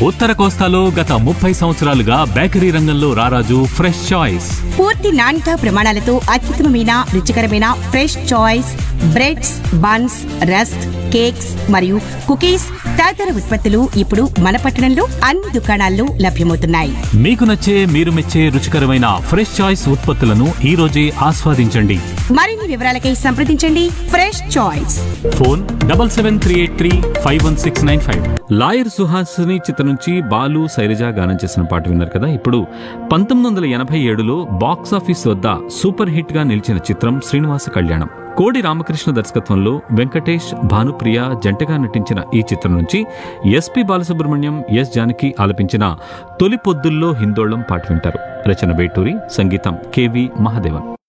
ఉత్తర కోస్తాలో గత ముప్పై సంవత్సరాలుగా బేకరీ రంగంలో రారాజు ఫ్రెష్ చాయిస్ పూర్తి నాణ్యత ప్రమాణాలతో అత్యుత్తమమైన రుచికరమైన fresh choice breads buns rusk cakes మరియు కుకీస్ తదితర ఉత్పత్తులు ఇప్పుడు మన పట్టణంలో అన్ని దుకాణాల్లో లభ్యమవుతున్నాయి మీకు నచ్చే మీరు మెచ్చే రుచికరమైన ఫ్రెష్ చాయిస్ ఉత్పత్తులను ఈ రోజే ఆస్వాదించండి మరిన్ని వివరాలకై సంప్రదించండి fresh choice phone double seven three eight three five one six nine five lawyer Suhasini చిత్రం నుంచి బాలు శైలజ గానం చేసిన పాట విన్నారు కదా ఇప్పుడు పంతొమ్మిది వందల ఎనభై ఏడులో బాక్స్ ఆఫీస్ వద్ద సూపర్ హిట్ గా నిలిచిన చిత్రం శ్రీనివాస కళ్యాణం కోడి రామకృష్ణ దర్శకత్వంలో వెంకటేష్ భానుప్రియ జంటగా నటించిన ఈ చిత్రం నుంచి ఎస్పి బాలసుబ్రహ్మణ్యం ఎస్ జానకి ఆలపించిన తొలి పొద్దుల్లో హిందోళం పాట వింటారు రచన వేటూరి సంగీతం కెవి మహాదేవన్